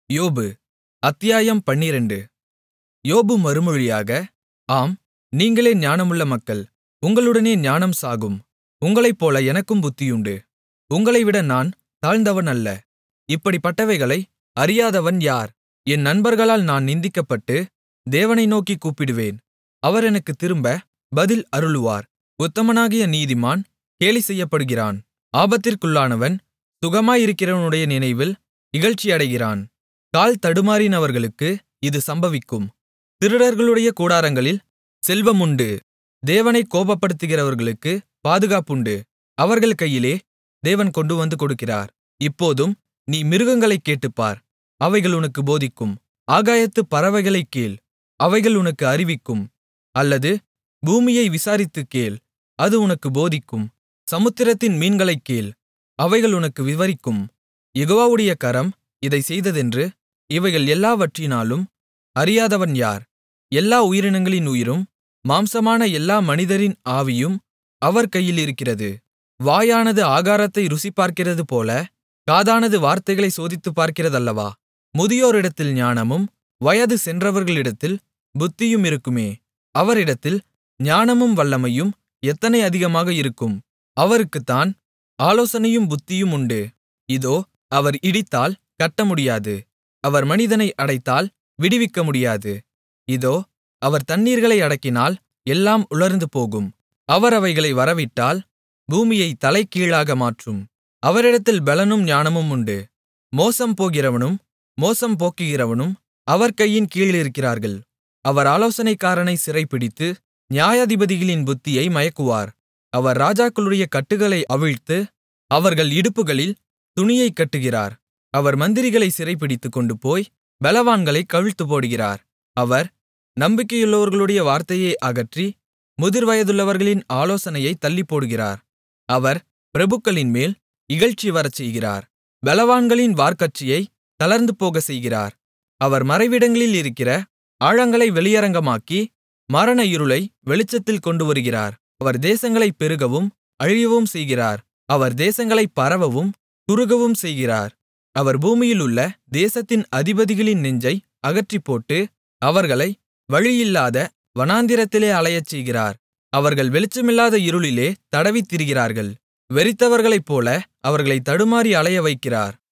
யோபு அத்தியாயம் பன்னிரண்டு யோபு மறுமொழியாக ஆம் நீங்களே ஞானமுள்ள மக்கள் உங்களுடனே ஞானம் சாகும் உங்களைப்போல எனக்கும் புத்தியுண்டு உங்களைவிட நான் தாழ்ந்தவன் அல்ல இப்படிப்பட்டவைகளை அறியாதவன் யார் என் நண்பர்களால் நான் நிந்திக்கப்பட்டு தேவனை நோக்கிக் கூப்பிடுவேன் அவர் எனக்குத் திரும்ப பதில் அருளுவார் உத்தமனாகிய நீதிமான் கேலி செய்யப்படுகிறான் ஆபத்திற்குள்ளானவன் சுகமாயிருக்கிறவனுடைய நினைவில் இகழ்ச்சியடைகிறான் கால் தடுமாறினவர்களுக்கு இது சம்பவிக்கும் திருடர்களுடைய கூடாரங்களில் செல்வம் உண்டு தேவனைக் கோபப்படுத்துகிறவர்களுக்கு பாதுகாப்புண்டு அவர்கள் கையிலே தேவன் கொண்டுவந்து கொடுக்கிறார் இப்போதும் நீ மிருகங்களைக் கேட்டுப்பார் அவைகள் உனக்குப் போதிக்கும் ஆகாயத்துப் பறவைகளைக் கேள் அவைகள் உனக்கு அறிவிக்கும் அல்லது பூமியை விசாரித்துக் கேள் அது உனக்குப் போதிக்கும் சமுத்திரத்தின் மீன்களைக் கேள் அவைகள் உனக்கு விவரிக்கும் யெகோவாவுடைய கரம் இதைச் செய்ததென்று இவைகள் எல்லாவற்றினாலும் அறியாதவன் யார் எல்லா உயிரினங்களின் உயிரும் மாம்சமான எல்லா மனிதரின் ஆவியும் அவர் கையில் இருக்கிறது வாயானது ஆகாரத்தை ருசிபார்க்கிறதுபோல காதானது வார்த்தைகளைச் சோதித்துப் பார்க்கிறதல்லவா முதியோரிடத்தில் ஞானமும் வயது சென்றவர்களிடத்தில் புத்தியும் இருக்குமே அவரிடத்தில் ஞானமும் வல்லமையும் எத்தனை அதிகமாக இருக்கும் அவருக்குத்தான் ஆலோசனையும் புத்தியும் உண்டு இதோ அவர் இடித்தால் கட்டமுடியாது அவர் மனிதனை அடைத்தால் விடுவிக்க முடியாது இதோ அவர் தண்ணீர்களை அடக்கினால் எல்லாம் உலர்ந்து போகும் அவர் அவைகளை வரவிட்டால் பூமியை தலைகீழாக மாற்றும் அவரிடத்தில் பெலனும் ஞானமும் உண்டு மோசம் போகிறவனும் மோசம் போக்குகிறவனும் அவர் கையின் கீழிருக்கிறார்கள் அவர் ஆலோசனைக்காரனை சிறைப்பிடித்து நியாயாதிபதிகளின் புத்தியை மயக்குவார் அவர் ராஜாக்களுடைய கட்டுகளை அவிழ்த்து அவர்கள் இடுப்புகளில் துணியைக் கட்டுகிறார் அவர் மந்திரிகளை சிறைப்பிடித்துக் கொண்டுபோய் பெலவான்களைக் கவிழ்த்துப்போடுகிறார் அவர் நம்பிக்கையுள்ளவர்களுடைய வார்த்தையை அகற்றி முதிர்வயதுள்ளவர்களின் ஆலோசனையைத் தள்ளிப்போடுகிறார் அவர் பிரபுக்களின்மேல் இகழ்ச்சி வரச்செய்கிறார் பெலவான்களின் வார்க்கச்சியை தளர்ந்து போகச் செய்கிறார் அவர் மறைவிடங்களில் இருக்கிற ஆழங்களை வெளியரங்கமாக்கி மரண இருளை வெளிச்சத்தில் கொண்டுவருகிறார் அவர் தேசங்களைப் பெருகவும் அழியவும் செய்கிறார் அவர் தேசங்களைப் பரவவும் குறுகவும் செய்கிறார் அவர் பூமியிலுள்ள தேசத்தின் அதிபதிகளின் நெஞ்சை அகற்றிப்போட்டு அவர்களை வழியில்லாத வனாந்திரத்திலே அலையச் செய்கிறார் அவர்கள் வெளிச்சமில்லாத இருளிலே தடவித் திரிகிறார்கள் வெறித்தவர்களைப்போல அவர்களைத் தடுமாறி அலைய வைக்கிறார்